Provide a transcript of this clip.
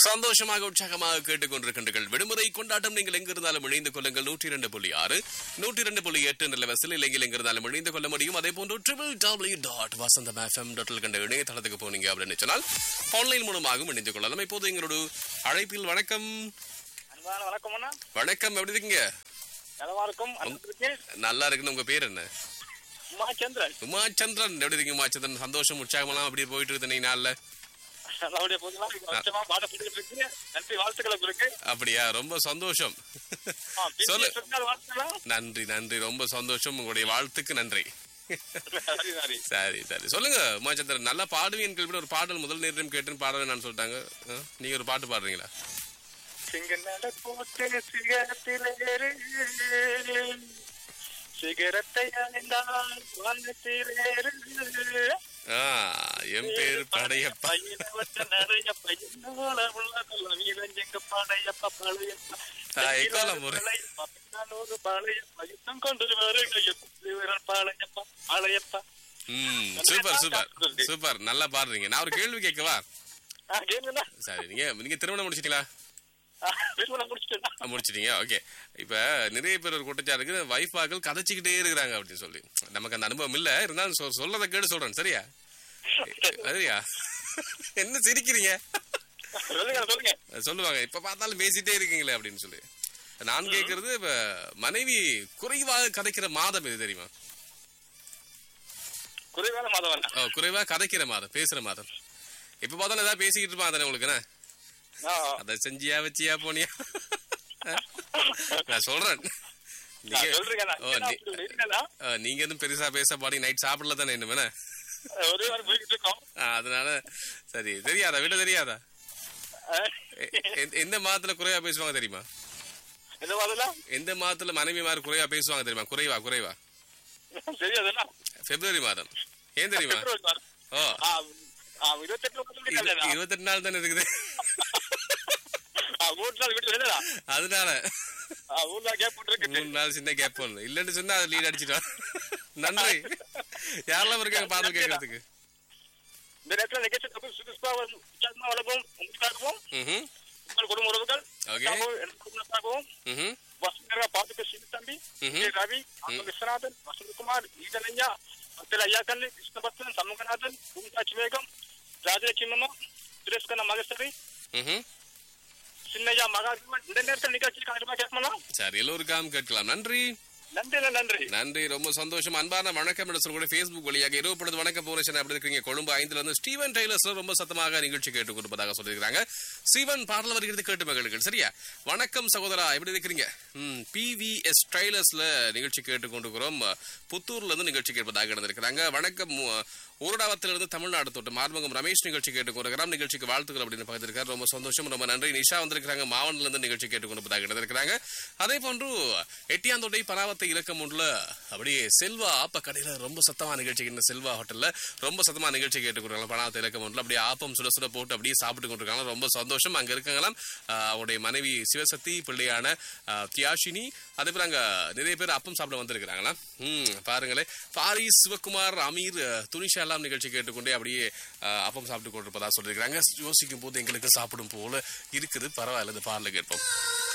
சந்தோஷமாக உற்சாகமாக கேட்டுக்கொண்டிருக்கின்றீர்கள் விடுமுறை கொண்டாட்டம் நீங்கள் எங்கிருந்தாலும் இணைந்து கொள்ளுங்கள் நூற்றி இரண்டு புள்ளி ஆறு நூற்றி இரண்டு புள்ளி எட்டு என்ற வசல் இல்லையில் எங்கிருந்தாலும் இணைந்து கொள்ள முடியும் அதே போன்று triple W dot Vasantham FM dot கண்ட இணையதளத்துக்கு போனீங்க அப்படின்னு சொன்னால் ஆன்லைன் மூலமாகவும் இணைந்து கொள்ளலாம் இப்போது எங்களோட அழைப்பில் வணக்கம் அன்பான வணக்கம் அண்ணா வணக்கம் எப்படி இருக்கீங்க நலமா இருக்கும் அன்புக்கு நல்லா இருக்குன்னு உங்க பேர் என்ன உமா சந்திரன் உமாச்சந்திரன் எப்படி இருக்கீங்க உமாச்சந்திரன் சந்தோஷம் உற்சாகமெல்லாம் அப்படி போயிட்டு இருக்கு நீ நாள்ல நல்லபடியா போதுலாம் வருஷமா பாடம் படிக்கிட்டு இருக்கு நன்றி வாழ்த்துக்கள் இருக்கு அப்படியா ரொம்ப சந்தோஷம் ஆ, சொல்லு. பின்னணி சொன்னால் வாழ்த்துக்கலாம் நன்றி நன்றி ரொம்ப சந்தோஷம் உங்களுடைய வாழ்த்துக்கு நன்றி சரி சரி சரி சரி சொல்லுங்க உமாச்சந்திரன் நல்லா பாடுவீன் கேள்வி ஒரு பாடல் முதல் நேரம் கேட்டுன்னு பாடவே நான் சொல்லிட்டாங்க ஆ, நீங்க ஒரு பாட்டு பாடுறீங்களா சிங்கநட போட்டு சிகரத்திலேறு சிகரத்தை அணிந்தால் வானத்திலேறு ஆ என் பேர் படையப்பா பையனவற்ற நிறைய பையனோட உள்ளதெல்லாம் இளஞ்செங்க படையப்பா பழையப்பா ஆ, எக்கோலம் ஒரு- பழையப்பா, பின்னாலோடு பழையப்பா யுத்தம் கொண்டு வருகிற பழையப்பா பழையப்பா ம் சூப்பர் சூப்பர் சூப்பர் நல்லா பாடுறீங்க நான் ஒரு கேள்வி கேட்கவா ஆ, கேளுண்ணா. சரி நீங்க நீங்க திருமணம் முடிச்சிட்டீங்களா ஆ, திருமணம் முடிச்சிட்டேண்ணா. ஆ, முடிச்சிட்டீங்க ஓகே இப்ப நிறைய பேர் ஒரு குற்றச்சாட்டுக்கு வைஃபாக்கள் கதைச்சிக்கிட்டே இருக்கிறாங்க அப்படின்னு சொல்லி நமக்கு அந்த அனுபவம் இல்ல இருந்தாலும் சொ- சொல்லதை கேட்டு சொல்றேன் சரியா சரியா என்ன சிரிக்கிறீங்க சொல்லுங்க சொல்லுங்க சொல்லுவாங்க இப்ப பார்த்தாலும் பேசிட்டே இருக்கீங்களே அப்படின்னு சொல்லி நான் கேக்குறது இப்ப மனைவி குறைவாக கதைக்கிற மாதம் இது தெரியுமா குறைவான மாதவன் ஓ, குறைவா கதைக்கிற மாதம் பேசுற மாதம் இப்ப பார்த்தாலும் ஏதாவது பேசிக்கிட்டு இருப்பான் தானே உங்களுக்கு என்ன? அதை செஞ்சியா வச்சியா போனியா நான் சொல்றேன் நீங்க சொல்றீங்கண்ணா ஓ, என்ன நீ- அப்படி இருக்கீங்களா? ஆ, நீங்க எதுவும் பெருசா பேச பாடி நைட் சாப்பிடல தானே என்ன வேணா? ஒரே வாரம் போய்கிட்டு இருக்கோம் ஆ, அதனால சரி தெரியாதா விட தெரியாதா ஆ, எ- எ- எந்த மாதத்துல குறைவா பேசுவாங்க தெரியுமா என்ன மாதம்னா எந்த மாதத்துல மனைவி மாதிரி குறைவா பேசுவாங்க தெரியுமா குறைவா குறைவா தெரியாதுண்ணா பிப்ரவரி மாதம் ஏன் தெரியுமா பிப்ரவரி மாதம். ஓ ஆ, ஆ, இருபத்தெட்டு முப்பது இரு- கல்யாணம். இருபத்தெட்டு நாள் தானே இருக்குது ஆ, மூணு நாள் வீட்டுல இல்லடா. அதனால ஆ, மூணு நாள் கேப் போட்டுருக்கு மூணு நாள் சின்ன கேப் ஒன்று இல்லைன்னு சொன்னா அது லீட் அடிச்சிட்டோம் நன்றி யாரெல்லாம் இருக்காங்க பாடல் கேட்கறதுக்கு இந்த நேரத்தில் நிகழ்ச்சி தொகுப்பு சுகுஸ்பா வந்து உற்சாகமா வளர்ப்போம் உங்களுக்காகவும் ம்ஹும் உங்கள் குடும்ப உறவுகள் Okay. எனக்காகவும், என் குடும்பத்தாகவும் ம்ஹும் வசந்தரா பாத்துக்க சின்ன தம்பி ம்ஹும். கே. ரவி ஆனந்த விஸ்வநாதன் வசந்தகுமார் ஈதனையா மத்தில ஐயாக்கல்லு கிருஷ்ணபக்தன் சண்முகநாதன் பூமிகாட்சி வேகம் ராஜலட்சுமி சுரேஷ்கண்ண மகேஸ்வரி ம்ஹும் சின்னையா மகாத்மன் இந்த நேரத்தில் நிகழ்ச்சிக்கு கண்டிப்பா கேட்கலாம் சரி எல்லோருக்காகவும் கேட்கலாம் நன்றி நன்றி நன்றி நன்றி ரொம்ப சந்தோஷம் அன்பான வணக்கம் என்று சொல்லக்கூடிய ஃபேஸ்புக் வழியாக இரவு பொழுது வணக்கம் பூரேஷன் அப்படி இருக்கீங்க கொழும்பு ஐந்துல இருந்து ஸ்டீவன் டெய்லர்ஸ் ரொம்ப சத்தமாக நிகழ்ச்சி கேட்டுக் கொடுப்பதாக சொல்லியிருக்காங்க ஸ்டீவன் பாடல் வருகிறது கேட்டு மகளுக்கு சரியா வணக்கம் சகோதரா எப்படி இருக்கிறீங்க பிவிஎஸ் ட்ரைலர்ஸ்ல நிகழ்ச்சி கேட்டுக் கொண்டிருக்கிறோம் புத்தூர்ல இருந்து நிகழ்ச்சி கேட்பதாக இருந்திருக்கிறாங்க வணக்கம் ஊரடாவத்திலிருந்து தமிழ்நாடு தொட்டு மார்மங்கம் ரமேஷ் நிகழ்ச்சி கேட்டுக் கொண்டிருக்கிறார் நிகழ்ச்சிக்கு வாழ்த்துக்கள் அப்படின்னு பகிர்ந்திருக்காரு ரொம்ப சந்தோஷம் ரொம்ப நன்றி நிஷா வந்திருக்காங்க மாவட்டத்துல இருந்து நிகழ்ச்சி கேட்டுக் கொண்டிருப்பதாக இருந்திருக்கிறாங்க அதே போன்று எட்டியாந்தோட்டை பராவத்தை இலக்கம் ஒன்றுல அப்படியே செல்வா ஆப்ப கடையில ரொம்ப சத்தமா நிகழ்ச்சி இந்த செல்வா ஹோட்டல்ல ரொம்ப சத்தமா நிகழ்ச்சி கேட்டுக்கொடுக்கலாம் பராவத்தை இலக்கம் ஒன்றுல அப்படியே ஆப்பம் சுட சுட போட்டு அப்படியே சாப்பிட்டு கொண்டிருக்காங்க ரொம்ப சந்தோஷம் அங்க இருக்காங்களாம் ஆஹ் அவருடைய மனைவி சிவசக்தி பிள்ளையான ஆஹ் தியாஷினி அதே போல அங்க நிறைய பேர் அப்பம் சாப்பிட வந்திருக்கிறாங்களாம் ம் பாருங்களேன் பாரிஸ் சிவகுமார் அமீர் அஹ், துனிஷா எல்லாம் நிகழ்ச்சி கேட்டுக்கொண்டே அப்படியே ஆஹ், அப்பம் சாப்பிட்டு கொண்டிருப்பதா சொல்லியிருக்காங்க யோசிக்கும் போது எங்களுக்கு சாப்பிடும் போல இருக்குது பரவாயில்ல இந்த பாடல கேட்போம்